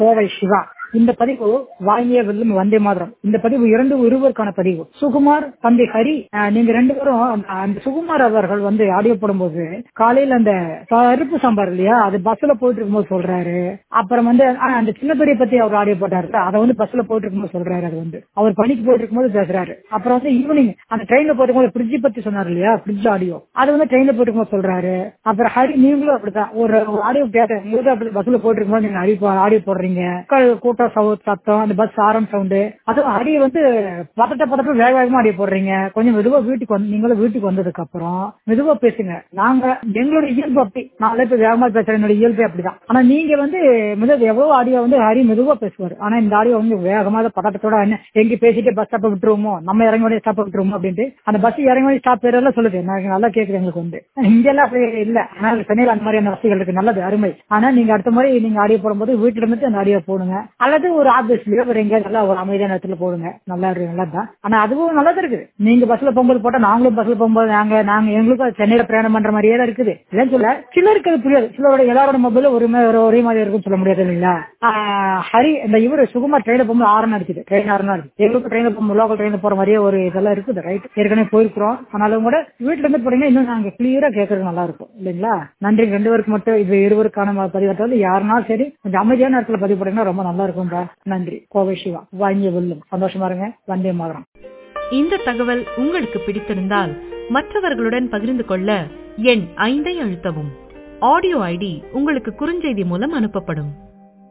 கோவை சிவா இந்த பதிவு வாங்கிய வெல்லும் வந்தே மாதிரம் இந்த பதிவு இரண்டு இருவருக்கான பதிவு சுகுமார் தம்பி ஹரி அஹ், நீங்க ரெண்டு பேரும் அந்த- அந்த சுகுமார் அவர்கள் வந்து ஆடியோ போடும்போது காலையில அந்த பருப்பு சாம்பார் இல்லையா அது பஸ்ல போயிட்டு இருக்கும்போது சொல்றாரு அப்புறம் வந்து அஹ், அந்த சின்ன பெரிய பத்தி அவர் ஆடியோ போட்டாரு அதை வந்து பஸ்ல போயிட்டு இருக்கும்போது சொல்றாரு அது வந்து அவர் பணிக்கு போயிட்டு இருக்கும்போது பேசுறாரு அப்புறம் வந்து ஈவினிங் அந்த ட்ரெயின்ல போயிட்டு இருக்கும்போது ஃப்ரிட்ஜ் பத்தி சொன்னார் இல்லையா ஃப்ரிட்ஜ் ஆடியோ அது வந்து ட்ரெயின்ல போயிட்டு இருக்கும்போது சொல்றாரு அப்புறம் ஹரி நீங்களும் அப்படிதான் ஒரு ஆடியோ கேட்டேன் உங்களுக்கு அப்படி பஸ்ல போயிட்டு இருக்கும்போது நீங்க அறிவு ஆடியோ போடுறீங்க மக்கள் கூட்டம் சவு- சத்தம் அந்த பஸ் ஆரம் சவுண்டு அதுவும் அடி வந்து பதட்ட பதட்ட வேக வேகமா அடி போடுறீங்க கொஞ்சம் மெதுவா வீட்டுக்கு வந்து நீங்களும் வீட்டுக்கு வந்ததுக்கு அப்புறம் மெதுவா பேசுங்க நாங்க எங்களோட இயல்பு அப்படி நான் இப்ப வேகமா பேசுறேன் என்னோட இயல்பே அப்படிதான் ஆனா நீங்க வந்து மெதுவா எவ்வளவு ஆடியோ வந்து ஹரி மெதுவா பேசுவார் ஆனா இந்த ஆடியோ வந்து வேகமா பதட்டத்தோட என்ன எங்க பேசிட்டு பஸ் ஸ்டாப்ப விட்டுருவோமோ நம்ம இறங்க வேண்டிய ஸ்டாப்ப விட்டுருவோமோ அப்படின்ட்டு அந்த பஸ் இறங்க வேண்டிய ஸ்டாப் பேரெல்லாம் சொல்லுது எனக்கு நல்லா கேக்குது எங்களுக்கு வந்து இங்க எல்லாம் அப்படி இல்ல ஆனா சென்னையில அந்த மாதிரியான வசதிகள் இருக்கு நல்லது அருமை ஆனா நீங்க அடுத்த முறை நீங்க ஆடியோ போடும்போது வீட்டுல இருந்துட்டு அந்த ஆடியோ போடுங்க அல்லது ஒரு ஆபீஸ்லயோ ஒரு எங்கேயாவது நல்லா ஒரு அமைதியான இடத்துல போடுங்க நல்லா இருக்கு நல்லதுதான் ஆனா அதுவும் நல்லது இருக்குது நீங்க பஸ்ல போகும்போது போட்டா நாங்களும் பஸ்ல போகும்போது நாங்க நாங்க எங்களுக்கும் சென்னையில பிரயாணம் பண்ற மாதிரியே தான் இருக்குது இல்லைன்னு சொல்ல சிலருக்கு அது புரியாது சிலரோட எல்லாரோட மொபைல் ஒரு மா- ஒரு- ஒரே மாதிரி இருக்கும்னு சொல்ல முடியாது இல்லைங்களா ஆஹ் ஹரி இந்த இவரு சுகுமார் ட்ரெயின்ல போகும்போது ஆறு அடிக்குது ட்ரெயின் ஆறு நாள் எங்களுக்கு ட்ரெயின்ல போகும்போது லோக்கல் ட்ரெயின்ல போற மாதிரியே ஒரு இதெல்லாம் இருக்குது ரைட் ஏற்கனவே போயிருக்கிறோம் ஆனாலும் கூட வீட்டுல இருந்து போறீங்கன்னா இன்னும் நாங்க கிளியரா கேட்கறது நல்லா இருக்கும் இல்லைங்களா நன்றி ரெண்டு பேருக்கு மட்டும் இது இருவருக்கான பதிவத்தை வந்து யாருனாலும் சரி கொஞ்சம் அமைதியான இடத்துல பதிவு போட்டீங்கன்னா ரொம்ப நல்லா இருக்கும்பா நன்றி கோவை சிவா வாங்கிய வெல்லும் சந்தோஷமா இருங்க வந்தே மாதிரம் இந்த தகவல் உங்களுக்கு பிடித்திருந்தால் மற்றவர்களுடன் பகிர்ந்து கொள்ள எண் ஐந்தை அழுத்தவும் ஆடியோ ஐடி உங்களுக்கு குறுஞ்செய்தி மூலம் அனுப்பப்படும்